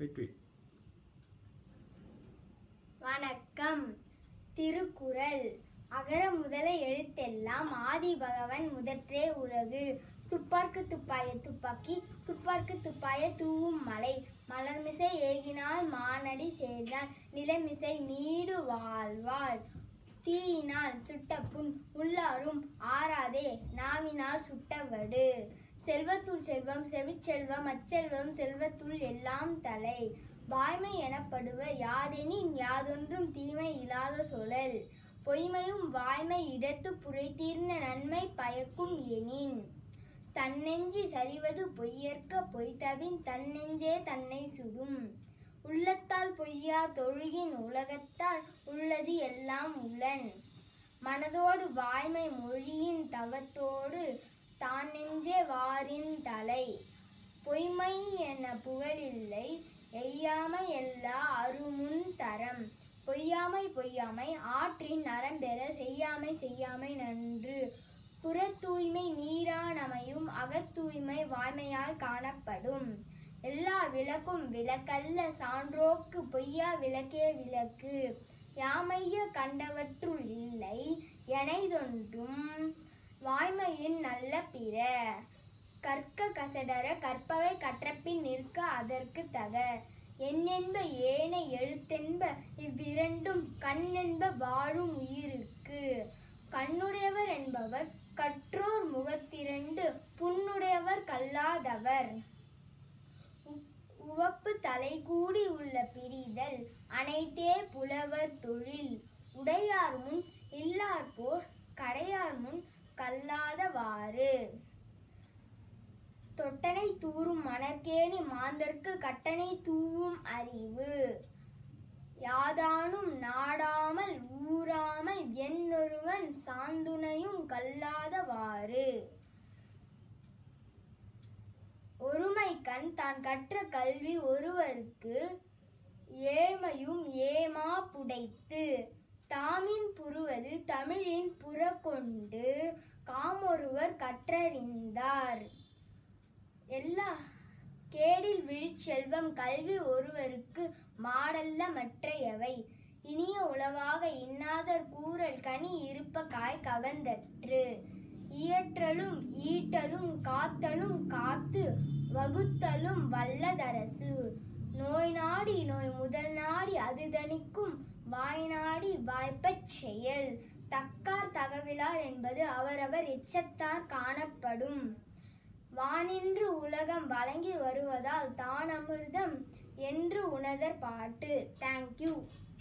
வெற்றி வணக்கம் திருக்குறள் அகர முதல எழுத்தெல்லாம் ஆதி பகவன் முதற்றே உலகு துப்பார்க்கு துப்பாய துப்பாக்கி துப்பார்க்கு துப்பாய தூவும் மலை மலர்மிசை ஏகினால் மானடி சேர்ந்தால் நிலமிசை நீடு வாழ்வாள் தீயினால் சுட்ட புண் உள்ளாரும் ஆறாதே நாவினால் சுட்டவடு செல்வத்துள் செல்வம் செவிச்செல்வம் அச்செல்வம் செல்வத்துள் எல்லாம் தலை வாய்மை எனப்படுவ யாதெனின் யாதொன்றும் தீமை இல்லாத சொலல் பொய்மையும் வாய்மை இடத்து புரைத்தீர்ந்த நன்மை பயக்கும் எனின் தன்னெஞ்சி சரிவது பொய்யற்க பொய்தவின் தன்னெஞ்சே தன்னை சுடும் உள்ளத்தால் பொய்யா தொழுகின் உலகத்தால் உள்ளது எல்லாம் உளன் மனதோடு வாய்மை மொழியின் தவத்தோடு தான் நெஞ்சே வாரின் தலை பொய்மை என புகழில்லை எய்யாமை எல்லா அருமுன் தரம் பொய்யாமை பொய்யாமை ஆற்றின் நரம்பெற செய்யாமை செய்யாமை நன்று புற தூய்மை நீரானமையும் அகத்தூய்மை வாய்மையால் காணப்படும் எல்லா விளக்கும் விளக்கல்ல சான்றோக்கு பொய்யா விளக்கே விளக்கு யாமைய கண்டவற்றுள் இல்லை எனைதொன்றும் வாய்மையின் நல்ல பிற கற்க கசடர கற்பவை கற்றபின் நிற்க அதற்கு தக எண்ணென்ப ஏனை எழுத்தென்ப இவ்விரண்டும் கண்ணென்ப வாழும் உயிருக்கு கண்ணுடையவர் என்பவர் கற்றோர் முகத்திரண்டு புண்ணுடையவர் கல்லாதவர் உ- உவப்பு தலைகூடி உள்ள பிரிதல் அனைத்தே புலவர் தொழில் உடையார் முன் இல்லார் போல் கடையார் முன் கல்லாதவாறு தொட்டனை தூறும் மணற்கேணி மாந்தர்க்கு கட்டணை தூவும் அறிவு யாதானும் நாடாமல் ஊறாமல் என்னொருவன் சாந்துணையும் கல்லாதவாறு ஒருமை கண் தான் கற்ற கல்வி ஒருவருக்கு ஏழ்மையும் ஏமா புடைத்து தாமின் புருவது தமிழின் புறக்கொண்டு காமொருவர் கற்றறிந்தார் எல்லா கேடில் விழிச்செல்வம் கல்வி ஒருவருக்கு மாடல்ல மற்றையவை இனிய உளவாக இன்னாதர் கூறல் கனி இருப்ப காய் கவர்ந்தற்று இயற்றலும் ஈட்டலும் காத்தலும் காத்து வகுத்தலும் வல்லதரசு நோய் நாடி நோய் முதல் நாடி அது தணிக்கும் வாய் நாடி வாய்ப்பச் செயல் தக்கார் தகவிலார் என்பது அவரவர் எச்சத்தார் காணப்படும் வானின்று உலகம் வழங்கி வருவதால் தான் அமிர்தம் என்று உணர்தற் பாட்டு தேங்க்யூ